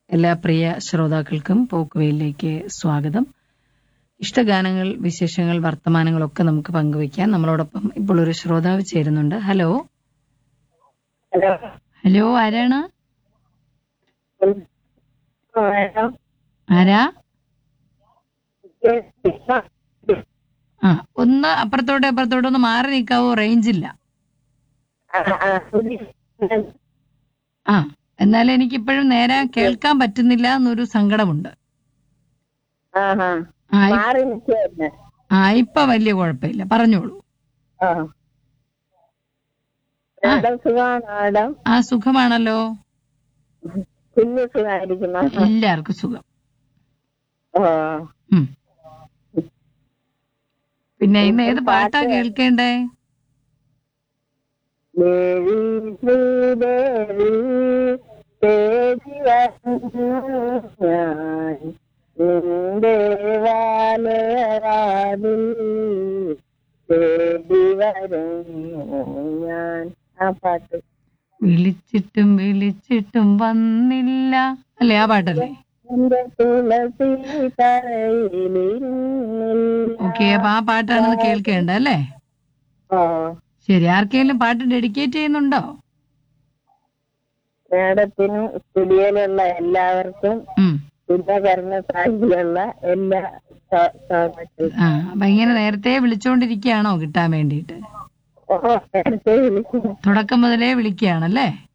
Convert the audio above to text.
എല്ലാ പ്രിയ ശ്രോതാക്കൾക്കും പോക്കുവയിലേക്ക് സ്വാഗതം ഇഷ്ടഗാനങ്ങൾ വിശേഷങ്ങൾ വർത്തമാനങ്ങളൊക്കെ നമുക്ക് പങ്കുവയ്ക്കാം നമ്മളോടൊപ്പം ഇപ്പോൾ ഒരു ശ്രോതാവ് ചേരുന്നുണ്ട് ഹലോ ഹലോ ഹലോ ആരാണ് മേഡം ആരാ ആ ഒന്ന് അപ്പുറത്തോട്ട് അപ്പുറത്തോട്ട് ഒന്ന് മാറി നിൽക്കാവോ റേഞ്ച് ഇല്ല ആ എന്നാലും എനിക്കിപ്പോഴും നേരെ കേൾക്കാൻ പറ്റുന്നില്ല എന്നൊരു സങ്കടമുണ്ട് ആഹാ ആ ഇ- മാറി നിൽക്കുവായിരുന്നു ആ ഇപ്പൊ വലിയ കുഴപ്പമില്ല പറഞ്ഞോളൂ ആ മേഡം സുഖമാണോ മേഡം ആ സുഖമാണല്ലോ കുഞ്ഞു സുഖമായിരിക്കുന്നു എല്ലാവർക്കും സുഖം ഓ ഉം. പിന്നെ ഇന്ന് ഏത് പാട്ടാ കേൾക്കേണ്ടേ ദേവി ശ്രീദേവി തേടി വരുന്നു ഞാൻ നിന്റെ വാലരാതിൽ തേടി വരുന്നു ഞാൻ ആ പാട്ട് വിളിച്ചിട്ടും വിളിച്ചിട്ടും വന്നില്ല അല്ലേ ആ പാട്ടല്ലേ എന്റെ തുളസി തറയിലിരുന്നില്ല ഓക്കെ അപ്പൊ ആ പാട്ടാണ് കേൾക്കേണ്ടത് അല്ലേ ഓ ശരി ആർക്കെങ്കിലും പാട്ട് ഡെഡിക്കേറ്റ് ചെയ്യുന്നുണ്ടോ മേഡത്തിനും സ്റ്റുഡിയോയിലുള്ള എല്ലാവർക്കും ഉം ശുദ്ധകരണ സാഹിത്യമുള്ള എല്ലാ സ- സഹോദരങ്ങൾക്കും. ആ അപ്പൊ ഇങ്ങനെ നേരത്തെ വിളിച്ചോണ്ടിരിക്കുകയാണോ കിട്ടാൻ വേണ്ടിയിട്ട് ഓ നേരത്തെ വിളിക്കുന്നു തുടക്കം മുതലേ വിളിക്കുകയാണല്ലേ